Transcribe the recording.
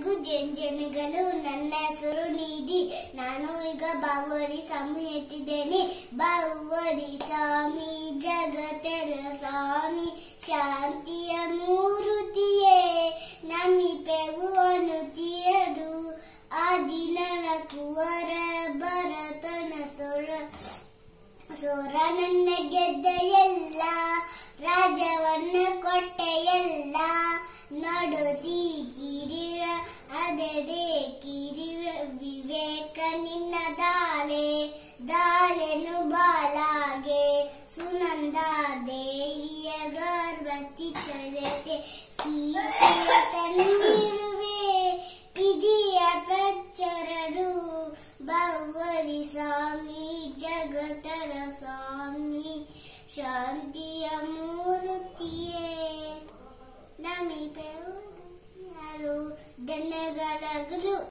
ಎಲ್ಲರಿಗೂ ಜಂಜನಗಳು ನನ್ನ ಹೆಸರು ನಿಧಿ ನಾನು ಈಗ ಬಾವರಿ ಸ್ವಾಮಿ ಹೇಳ್ತಿದ್ದೇನೆ ಬಾವರಿ ಸ್ವಾಮಿ ಜಗತ್ತರ ಸ್ವಾಮಿ ಶಾಂತಿಯ ಮೂರುತಿಯೇ ನಮಿಪೆವು ಅನುತಿಯರು ಆ ದಿನದ ಕುವರ ಭರತನ ಸೊರ ಸೋರ ನನ್ನ ಗೆದ್ದ ಎಲ್ಲ ರಾಜವನ್ನ ಕೊಟ್ಟೆಯಲ್ಲ ನಡುದಿ ಕಿರಿರ ಅದರೇ ಕಿರಿರ ವಿವೇಕ ನಿನ್ನ ದಾಲೆ ದಾಲೆನು ಬಾಲಾಗೆ ಸುನಂದ ದೇವಿಯ ಗರ್ಭತಿ ಚರತೆ ಕೀರ್ತಿಯ ತಂದಿರುವೆ ಪಿದಿಯ ಪ್ರಚರರು ಬವ್ವರಿ ಸ್ವಾಮಿ ಜಗತರ ಸ್ವಾಮಿ ಶಾಂತಿಯ ಮೂರ್ತಿಯೇ ನಮಿಪೆ ಯಾರು ದನಗಳಗಲು